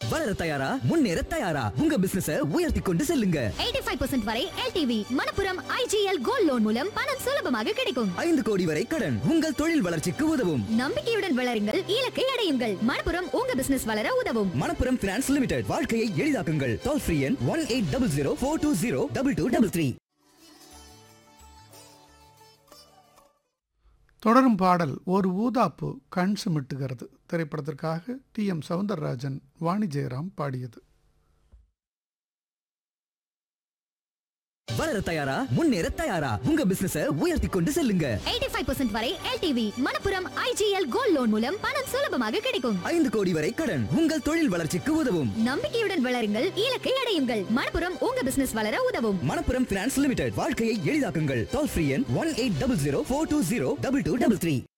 வளர தயாரா முன்னேற தயாரா உங்க பிசினஸ உயர்த்தி கொண்டு செல்லுங்க 85% வரை LTV Manappuram IGL gold loan மூலம் பணம் சுலபமாக கிடைக்கும் ஐந்து கோடி வரை கடன் உங்கள் தொழில் வளர்ச்சிக்கு உதவும் நம்பிக்கையுடன் வளருங்கள் இலக்கை அடையுங்கள் மணப்புரம் உங்க பிசினஸ் வளர உதவும் மணப்புரம் பினான்ஸ் லிமிடெட் வாழ்க்கையை எளிதாக்குங்கள் டோல் ஃப்ரீ எண் one eight double zero four two zero double two double three தொடரும் பாடல் ஒரு ஊதாப்பு கண் சிமிட்டுகிறது திரைப்படத்திற்காக டி எம் சவுந்தரராஜன் வாணி ஜெயராம் பாடியது வளர தயாரா முன்னேற தயாரா உங்க பிசினஸ உயர்த்தி கொண்டு செல்லுங்க 85% வரை LTV Manappuram IGL gold loan மூலம் பணம் சுலபமாக கிடைக்கும் ஐந்து கோடி வரை கடன் உங்கள் தொழில் வளர்ச்சிக்கு உதவும் நம்பிக்கையுடன் வளருங்கள் இலக்கை அடையுங்கள் மணப்புரம் உங்க பிசினஸ் வளர உதவும் மணப்புரம் பினான்ஸ் லிமிடெட் வாழ்க்கையை எளிதாக்குங்கள் டோல் ஃப்ரீ எண் one eight double zero four two zero double two double three